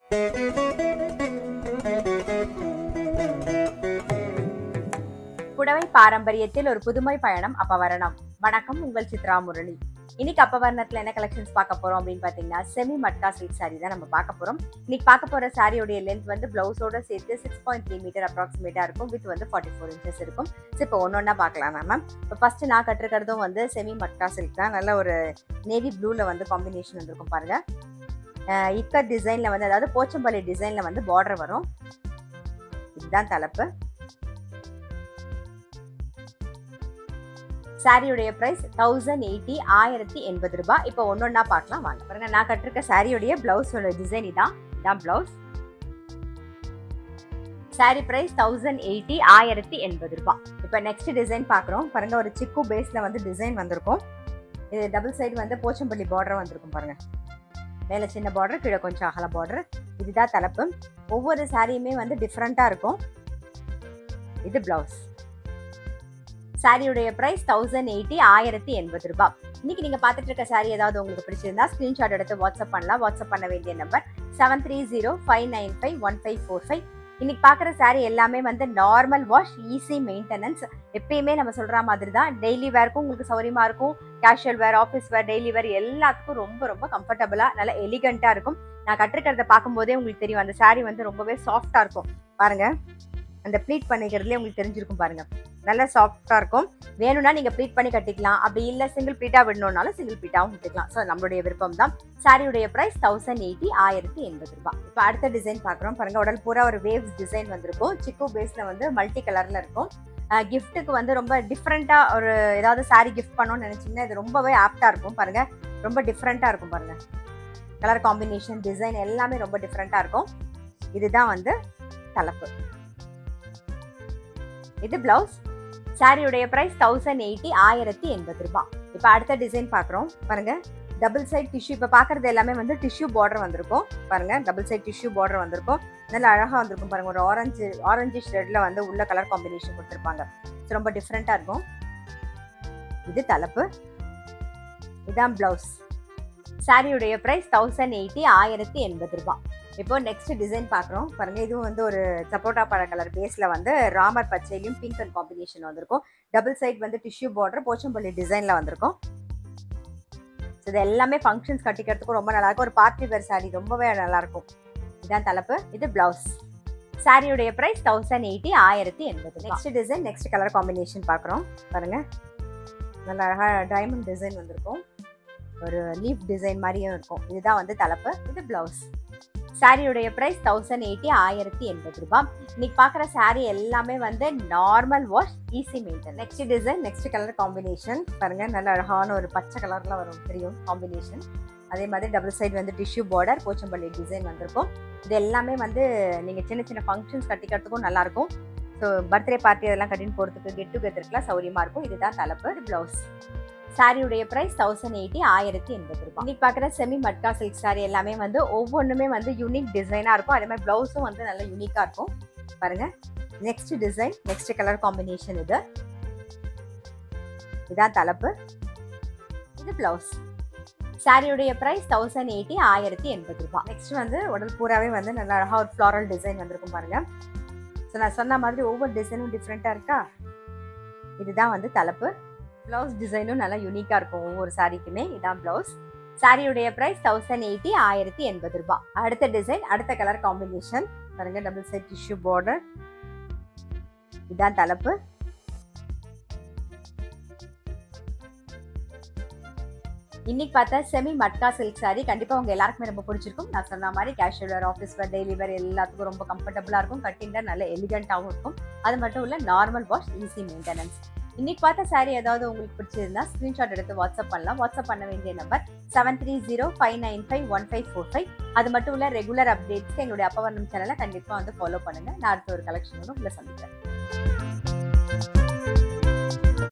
புடவை பாரம்பரியத்தில் ஒரு புதுமை பயணம் அப்பவரணம் வணக்கம் உங்கள் சித்ரா முரளி இன்னைக்கு அப்பவரணத்துல என்ன கலெக்ஷன்ஸ் பார்க்க போறோம் அப்படின்னு பாத்தீங்கன்னா செமி மட்கா சில்க் saree தான் நம்ம பார்க்க போறோம் இன்னைக்கு பார்க்க போற சாரியோடைய லென்த் வந்து பிளவுஸோட சேர்த்து சிக்ஸ் பாயிண்ட் த்ரீ மீட்டர் அப்ராக்சிமேட்டா இருக்கும் வித் வந்து ஃபார்ட்டி ஃபோர் இன்ச்சஸ் இருக்கும் ஸோ இப்போ ஒன்னொன்னா பார்க்கலாம் மேம் இப்போ ஃபர்ஸ்ட் நான் கட்டிருக்கிறதும் வந்து செமி மட்கா சில்க் தான் நல்ல ஒரு நேவி ப்ளூல வந்து காம்பினேஷன் வந்திருக்கும் பாருங்க அஹ் இக்கட் டிசைன்ல வந்து அதாவது போச்சம்பள்ளி டிசைன்ல வந்து பார்டர் வரும் இதுதான் தலைப்பு சாரியுடைய பிரைஸ் தௌசண்ட் எயிட்டி ஆயிரத்தி எண்பது ரூபாய் இப்போ ஒன்னொன்னா பார்க்கலாம் வாங்க பாருங்க நான் கட்டிருக்க சாரியுடைய பிளவுஸோட டிசைன் இதான் இதான் blouse sari price thousand eighty ஆயிரத்தி எண்பது ரூபாய் இப்போ நெக்ஸ்ட் டிசைன் பார்க்குறோம் பாருங்க ஒரு சிக்கு பேஸ்ல வந்து டிசைன் வந்திருக்கும் இது டபுள் சைடு வந்து போச்சம்பள்ளி பார்டர் வந்திருக்கும் பாருங்க மேலே சின்ன பார்டர் கீழே கொஞ்சம் அகல பார்டர் இதுதான் தலைப்பு ஒவ்வொரு சாரியுமே வந்து டிஃப்ரெண்ட்டாக இருக்கும் இது பிளவுஸ் சாரியுடைய பிரைஸ் தௌசண்ட் எயிட்டி ஆயிரத்தி எண்பது ரூபாய் இன்னைக்கு நீங்க பார்த்துட்டு இருக்க சாரி ஏதாவது உங்களுக்கு பிடிச்சிருந்தா ஸ்கிரீன்ஷாட் எடுத்து வாட்ஸ்அப் பண்ணலாம் வாட்ஸ்அப் பண்ண வேண்டிய number seven three zero five nine five one five four five இன்னைக்கு பார்க்குற சாரி எல்லாமே வந்து நார்மல் வாஷ் ஈஸி மெயின்டெனன்ஸ் எப்பயுமே நம்ம சொல்ற மாதிரி தான் டெய்லி வேர்க்கும் உங்களுக்கு சௌரியமா இருக்கும் casual wear office wear daily wear எல்லாத்துக்கும் ரொம்ப ரொம்ப கம்ஃபர்டபுளா நல்ல எலிகண்டா இருக்கும் நான் கட்டிருக்கிறத பார்க்கும்போதே உங்களுக்கு தெரியும் அந்த சாரி வந்து ரொம்பவே சாஃப்டா இருக்கும் பாருங்க அந்த ப்ளீட் பண்ணிக்கிறதுலேயே உங்களுக்கு தெரிஞ்சிருக்கும் பாருங்க நல்ல சாஃப்டா இருக்கும் வேணும்னா நீங்க ப்ளீட் பண்ணி கட்டிக்கலாம் அப்படி இல்ல சிங்கிள் ப்ளீட்டா விடணும்னாலும் சிங்கிள் ப்ளீட்டாவும் விட்டுக்கலாம் ஸோ நம்மளுடைய விருப்பம் தான் சாரியுடைய பிரைஸ் தௌசண்ட் எயிட்டி ஆயிரத்தி எண்பது ரூபாய் இப்போ அடுத்த டிசைன் பார்க்குறோம் பாருங்க உடல் பூரா ஒரு வேவ்ஸ் டிசைன் வந்திருக்கும் சிக்கு பேஸ்ல வந்து மல்டி கலர்ல இருக்கும் கிஃப்ட்டுக்கு வந்து ரொம்ப டிஃப்ரெண்டா ஒரு ஏதாவது சாரி கிஃப்ட் பண்ணணும்னு நினைச்சீங்கன்னா இது ரொம்பவே ஆப்டா இருக்கும் பாருங்க ரொம்ப டிஃப்ரெண்டா இருக்கும் பாருங்க கலர் காம்பினேஷன் டிசைன் எல்லாமே ரொம்ப டிஃப்ரெண்டா இருக்கும் இதுதான் வந்து தலைப்பு இது பிளவுஸ் சாரியுடைய பிரைஸ் தௌசண்ட் எயிட்டி ஆயிரத்தி எண்பது ரூபாய் இப்போ அடுத்த டிசைன் பார்க்குறோம் பாருங்க டபுள் சைட் டிஷ்யூ இப்போ பார்க்குறது எல்லாமே வந்து டிஷ்யூ பார்டர் வந்திருக்கும் பாருங்க டபுள் சைட் டிஷ்யூ பார்டர் வந்திருக்கும் நல்லா அழகாக வந்திருக்கும் பாருங்க ஒரு ஆரஞ்சு ஆரஞ்சு ஷெட்ல வந்து உள்ள கலர் காம்பினேஷன் கொடுத்துருப்பாங்க So, ரொம்ப டிஃப்ரெண்ட்டாக இருக்கும் இது தலைப்பு இதான் பிளவுஸ் சாரியுடைய பிரைஸ் தௌசண்ட் எயிட்டி ஆயிரத்தி எண்பது ரூபாய் இப்போ நெக்ஸ்ட் டிசைன் பார்க்குறோம் பாருங்க இதுவும் வந்து ஒரு சப்போட்டா பழ கலர் பேஸில் வந்து ராமர் பச்சையிலையும் பிங்க் அண்ட் காம்பினேஷன் வந்திருக்கும் டபுள் சைட் வந்து டிஷ்யூ பார்டர் போச்சம்பள்ளி டிசைனில் வந்திருக்கும் ஸோ இது எல்லாமே ஃபங்க்ஷன்ஸ் கட்டிக்கிறதுக்கும் ரொம்ப நல்லா இருக்கும் ஒரு பார்ட்டி வேர் சாரி ரொம்பவே நல்லா இருக்கும் இதான் தலைப்பு இது பிளவுஸ் சாரியுடைய பிரைஸ் தௌசண்ட் எயிட்டி ஆயிரத்தி எண்பது next design next colour combination பார்க்குறோம் பாருங்க நல்ல அழகாக டைமண்ட் டிசைன் வந்திருக்கும் ஒரு லீஃப் டிசைன் மாதிரியும் இருக்கும் இதுதான் வந்து தலைப்பு இது பிளவுஸ் சாரியுடைய பிரைஸ் தௌசண்ட் எயிட்டி ஆயிரத்தி எண்பது ரூபாய் இன்னைக்கு பார்க்குற சாரி எல்லாமே வந்து normal wash easy maintain next design next colour combination பாருங்க நல்ல அழகான ஒரு பச்சை கலர்ல வரும் தெரியும் காம்பினேஷன் அதே மாதிரி டபுள் சைடு வந்து டிஷ்யூ பார்டர் போச்சம்பள்ளி டிசைன் வந்திருக்கும் இது எல்லாமே வந்து நீங்கள் சின்ன சின்ன ஃபங்க்ஷன்ஸ் கட்டிக்கிறதுக்கும் நல்லா இருக்கும் ஸோ பர்த்டே பார்ட்டி அதெல்லாம் கட்டின்னு போகிறதுக்கு கெட் டுகெதருக்குலாம் சௌரியமாக இருக்கும் இதுதான் தலைப்பு ப்ளவுஸ் சாரியுடைய பிரைஸ் தௌசண்ட் எயிட்டி ஆயிரத்தி எண்பது ரூபாய் இன்னைக்கு பார்க்குற செமி மட்கா சில்க் சாரி எல்லாமே வந்து ஒவ்வொன்றுமே வந்து யூனிக் டிசைனாக இருக்கும் அதே மாதிரி ப்ளவுஸும் வந்து நல்ல யூனிக்காக இருக்கும் பாருங்க next design next colour combination இது இதான் தலைப்பு இது பிளவுஸ் சாரியுடைய பிரைஸ் தௌசண்ட் எயிட்டி ஆயிரத்தி எண்பது ரூபாய் நெக்ஸ்ட் வந்து உடல் பூராவே வந்து நல்ல அழகாக ஒரு ஃப்ளாரல் டிசைன் வந்திருக்கும் பாருங்க ஸோ நான் சொன்ன மாதிரி ஒவ்வொரு டிசைனும் டிஃப்ரெண்ட்டாக இருக்கா இதுதான் வந்து தலைப்பு பிளவுஸ் டிசைனும் நல்லா யூனிக்காக இருக்கும் ஒவ்வொரு சாரிக்குமே இதான் பிளவுஸ் சாரியுடைய பிரைஸ் தௌசண்ட் எயிட்டி ஆயிரத்தி எண்பது ரூபாய் அடுத்த டிசைன் அடுத்த கலர் காம்பினேஷன் பாருங்க டபுள் சைட் டிஷ்யூ பார்டர் இதான் தலைப்பு இன்னைக்கு பார்த்தா செமி மட்கா சில்க் சாரி கண்டிப்பா உங்க எல்லாருக்குமே ரொம்ப பிடிச்சிருக்கும் நான் சொன்ன மாதிரி casual wear office wear daily wear எல்லாத்துக்கும் ரொம்ப கம்ஃபர்டபுளா இருக்கும் கட்டிண்டா நல்ல எலிகண்டாகவும் இருக்கும் அது மட்டும் இல்ல நார்மல் வாஷ் ஈஸி மெயின்டெனன்ஸ் இன்னைக்கு பார்த்த சாரி ஏதாவது உங்களுக்கு பிடிச்சிருந்தா ஸ்கிரீன்ஷாட் எடுத்து வாட்ஸ்அப் பண்ணலாம் வாட்ஸ்அப் பண்ண வேண்டிய number seven three zero five nine five one five four five அது மட்டும் இல்ல ரெகுலர் அப்டேட்ஸ்க்கு எங்களுடைய அப்பவர்ணம் சேனலை கண்டிப்பா வந்து ஃபாலோ பண்ணுங்க நான் அடுத்த ஒரு கலெக்ஷனோட உங்களை சந்திக்கிறேன்